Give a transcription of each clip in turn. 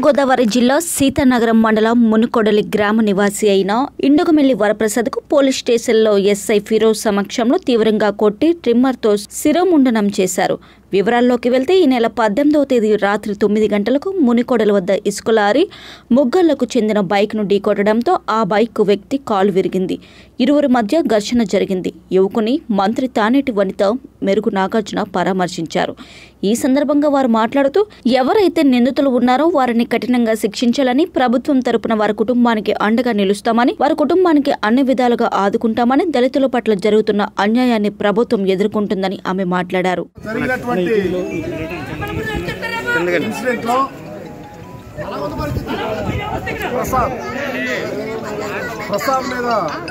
గోదావరి జిల్లా సీతానగరం మండలం మునుకొడలి గ్రామ నివాసి అయిన ఇండుగుమిల్లి వరప్రసాద్కు పోలీస్ స్టేషన్లో ఎస్ఐ ఫిరోజ్ సమక్షంలో తీవ్రంగా కొట్టి ట్రిమ్మర్తో శిరోముండనం చేశారు వివరాల్లోకి వెళ్తే ఈ నెల పద్దెనిమిదవ తేదీ రాత్రి తొమ్మిది గంటలకు మునికొడల వద్ద ఇసుక లారీ ముగ్గళ్లకు చెందిన బైక్ను ఢీకొట్టడంతో ఆ బైక్ వ్యక్తి కాలు విరిగింది ఇరువురి మధ్య ఘర్షణ జరిగింది యువకుని మంత్రి తానేటి వనిత మెరుగు నాగార్జున పరామర్శించారు ఈ సందర్భంగా వారు మాట్లాడుతూ ఎవరైతే నిందితులు ఉన్నారో వారిని కఠినంగా శిక్షించాలని ప్రభుత్వం తరపున వారి కుటుంబానికి అండగా నిలుస్తామని వారి కుటుంబానికి అన్ని విధాలుగా ఆదుకుంటామని దళితుల పట్ల జరుగుతున్న అన్యాయాన్ని ప్రభుత్వం ఎదుర్కొంటుందని ఆమె మాట్లాడారు జరిగినటువంటి ఇన్సిడెంట్ లో ప్రసాద్ ప్రసాద్ మీద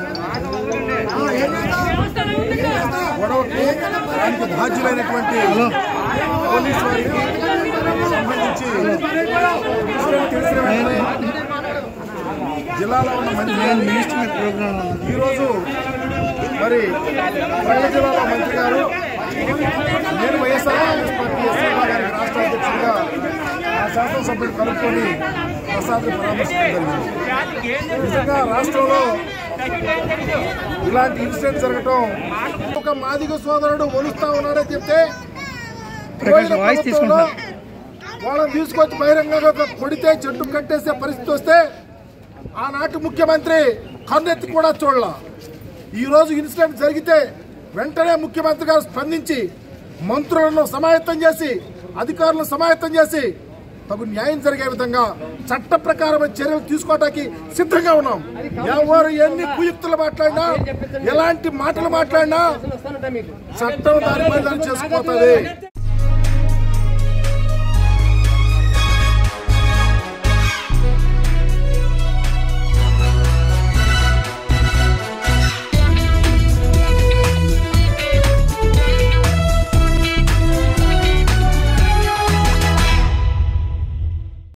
గొడవకి దానికి బాధ్యులైనటువంటి పోలీసు వారికి సంబంధించి ఇన్సిడెంట్ తెలిసిన వెంటనే జిల్లాలో ఉన్న మంత్రి ఈరోజు మరి ప్రజల జిల్లాలో మంత్రి గారు నేను వైఎస్ఆర్ కాంగ్రెస్ పార్టీ ఎస్ఐ గారికి రాష్ట్ర అధ్యక్షుడిగా ఆ శాసనసభ్యులు కలుపుకొని ప్రసాద్ పరామర్శించడం జరిగింది నిజంగా రాష్ట్రంలో ఇలాంటి ఇన్సిడెంట్ జరగటం ఒక మాదిగ సోదరుడు ఒలుస్తా ఉన్నాడని చెప్తే పోయిన ప్రభుత్వంలో వాళ్ళని తీసుకొచ్చి బహిరంగంగా కొడితే చెట్టు కట్టేసే పరిస్థితి వస్తే ఆనాటి ముఖ్యమంత్రి కన్నెత్తి కూడా చూడాల ఈరోజు ఇన్సిడెంట్ జరిగితే వెంటనే ముఖ్యమంత్రి గారు స్పందించి మంత్రులను సమాయత్తం చేసి అధికారులను సమాయత్తం చేసి తగు న్యాయం జరిగే విధంగా చట్ట ప్రకారమైన చర్యలు తీసుకోవడానికి సిద్ధంగా ఉన్నాం ఎవరు ఎన్ని కుయుక్తులు మాట్లాడినా ఎలాంటి మాటలు మాట్లాడినా చట్టం దాని పని దాన్ని చేసుకుపోతుంది